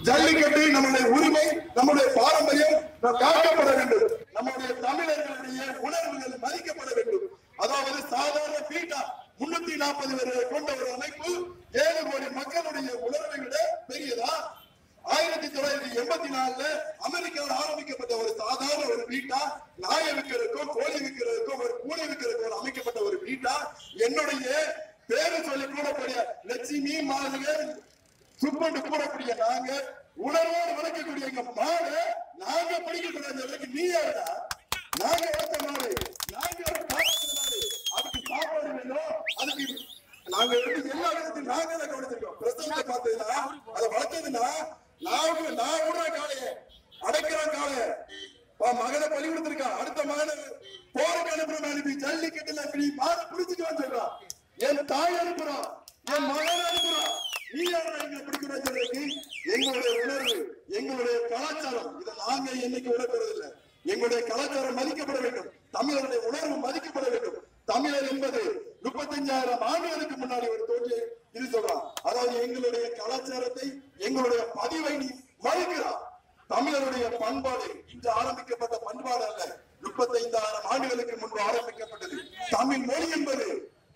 ஜல்லிக்கட்டு நம்முடைய உரிமை நம்முடைய பாரம்பரியம் நாம் காக்கப்பட வேண்டும் நம்முடைய தமிழர்களுடைய உணர்வுகள் மதிக்கப்பட வேண்டும் அதாவது சாதாரண பீட்டா முன்னூத்தி நாற்பது பேரை கொண்ட ஒரு அமைப்பு ஏழு கோடி மக்களுடைய உணர்வை விட பெரியதா ஆயிரத்தி தொள்ளாயிரத்தி எண்பத்தி நாலுல அமெரிக்காவில் ஆரம்பிக்கப்பட்ட ஒரு சாதாரண ஒரு வீட்டா நாயை விற்கிறதுக்கும் கோழி விற்கிறதுக்கும் ஒரு பூனை விற்கிறதுக்கும் அமைக்கப்பட்ட ஒரு வீட்டா என்னுடைய பேரு சொல்லி கூடக்கூடிய லட்சுமி மாளிகை சுப்பண்டு கூடக்கூடிய நாங்க உணர்வோடு வளர்க்கக்கூடிய எங்க மாடு நாங்க பிடிக்கக்கூடிய அந்த அளவுக்கு நீ யாருடா நாங்க வளர்த்த மாடு நாங்க ஒரு காப்பாற்ற மாடு அதுக்கு சாப்பாடு வேணும் அதுக்கு நாங்க எடுத்து எல்லா விதத்தையும் நாங்க தான் கவனிச்சிருக்கோம் பிரசவத்தை பார்த்ததுன்னா அதை வளர்த்ததுன்னா நான் நான் விடுற காளைய அடைக்கிற காளைய பா- மகனை பலி கொடுத்திருக்கான் அடுத்த மகனை போருக்கு அனுப்புற அனுப்பி ஜல்லிக்கட்டுல இப்படி மாடு பிடிச்சிட்டு வந்துடுறான் என் தாய் அனுப்புறான் என் மகன் அனுப்புறான் நீ யாரா எங்களை பிடிக்கிறோம் சொல்றதுக்கு எங்களுடைய உணர்வு எங்களுடைய கலாச்சாரம் இதை நாங்க என்னைக்கு விடப்படுறது இல்லை எங்களுடைய கலாச்சாரம் மதிக்கப்பட வேண்டும் தமிழருடைய உணர்வு மதிக்கப்பட வேண்டும் தமிழர் என்பது முப்பத்தஞ்சாயிரம் ஆண்டுகளுக்கு முன்னாடி ஒரு தோன்றி இது சொல்றான் அதாவது எங்களுடைய கலாச்சாரத்தை எங்களுடைய பதிவை நீ மறுக்கிறான் தமிழருடைய பண்பாடு இன்று ஆரம்பிக்கப்பட்ட பண்பாடு அல்ல முப்பத்தைந்தாயிரம் ஆண்டுகளுக்கு முன்பு ஆரம்பிக்கப்பட்டது தமிழ் மொழி என்பது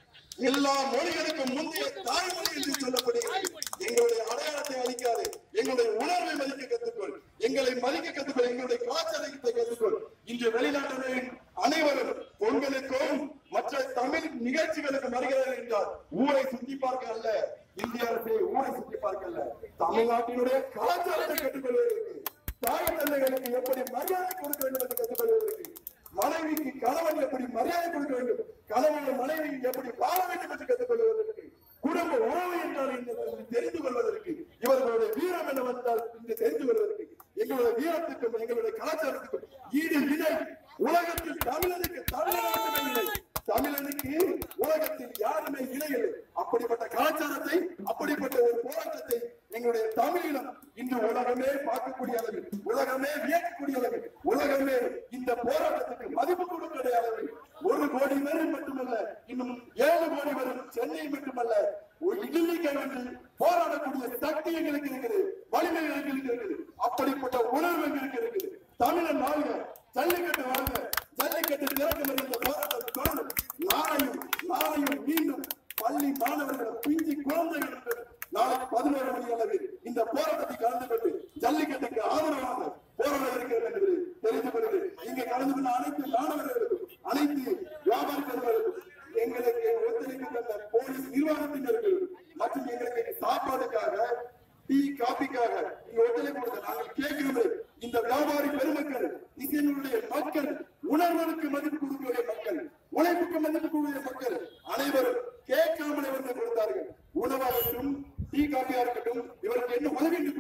எல்லா மொழிகளுக்கும் முந்தைய தாய்மொழி என்று சொல்லப்படுகிறது எங்களுடைய அடையாளத்தை அளிக்காது எங்களுடைய உணர்வை மதிக்க கற்றுக்கொள் எங்களை மதிக்க கற்றுக்கொள் எங்களுடைய கலாச்சாரத்தை கற்றுக்கொள் இன்று வெளிநாட்டினரின் அனைவரும் பொங்கலுக்கும் மற்ற தமிழ் நிகழ்ச்சிகளுக்கு வருகிறார்கள் என்றால் ஊரை சுத்தி பார்க்க அல்ல இந்திய அரசை ஊரை சுத்தி பார்க்க அல்ல தமிழ்நாட்டினுடைய கலாச்சாரத்தை கற்றுக்கொள்வதற்கு தாய் தந்தைகளுக்கு எப்படி மரியாதை கொடுக்க வேண்டும் என்று கற்றுக்கொள்வதற்கு மனைவிக்கு கணவன் எப்படி மரியாதை கொடுக்க வேண்டும் கணவன் மனைவி எப்படி வாழ வேண்டும் என்று கற்றுக்கொள்வதற்கு குடும்ப உறவு என்றால் என்ன என்று தெரிந்து கொள்வதற்கு இவர்களுடைய வீரம் என்னவென்றால் என்று தெரிந்து கொள்வதற்கு எங்களுடைய வீரத்துக்கும் எங்களுடைய கலாச்சாரத்துக்கும் ஈடு இணை உலகத்தில் தமிழனுக்கு தமிழன் மட்டுமே இல்லை தமிழனுக்கு உலகத்தில் யாருமே இணையில்லை அப்படிப்பட்ட கலாச்சாரத்தை அப்படிப்பட்ட ஒரு போராட்டத்தை எங்களுடைய தமிழினம் இன்று உலகமே பார்க்கக்கூடிய அளவில் உலகமே வியக்கக்கூடிய அளவில் உலகமே இந்த போராட்டத்துக்கு மதிப்பு கொடுக்கிற அளவில் ஒரு கோடி பேர் மட்டுமல்ல இன்னும் ஏழு கோடி பேர் சென்னை மட்டுமல்ல ஒரு இடிலிக்கை வந்து போராடக்கூடிய சக்தி எங்களுக்கு இருக்குது வலிமை எங்களுக்கு இருக்குது அப்படிப்பட்ட உணர்வு எங்களுக்கு இருக்குது தமிழன் வாழ்க ஜல்லிக்கட்டு வாழ்க ஜல்லிக்கட்டு திறக்கும் என்ற இந்த போராட்டம் தொடரும் நாளையும் நாளையும் மீண்டும் பள்ளி மாணவர்கள் பிஞ்சி குழந்தைகள் நாளை பதினோரு மணி அளவில் இந்த போராட்டத்தை கலந்து கொண்டு ஜல்லிக்கட்டுக்கு ஆதரவாக போராட இருக்கிறது என்று தெரிந்து கொள்கிறேன் இங்கே கலந்து கொண்ட அனைத்து மாணவர்களுக்கும் அனைத்து வியாபாரிகளுக்கும் எங்களுக்கு ஒத்துழைப்பு தந்த போலீஸ் நிர்வாகத்தினர்கள் மற்றும் எங்களுக்கு சாப்பாடுக்காக டீ காபிக்காக இங்க ஒத்துழைப்பு கொடுத்த நாங்கள் கேட்கிறோம் இந்த வியாபாரி பெருமக்கள் இசையினுடைய மக்கள் உணர்வுகளுக்கு மதிப்பு கொடுக்கக்கூடிய மக்கள் உழைப்புக்கு மதிப்பு கொடுக்கக்கூடிய மக்கள் அனைவரும் கேட்காமலே வந்து கொடுத்தார்கள் உணவாகட்டும் டீ காபியா இருக்கட்டும் இவருக்கு என்ன உதவி என்று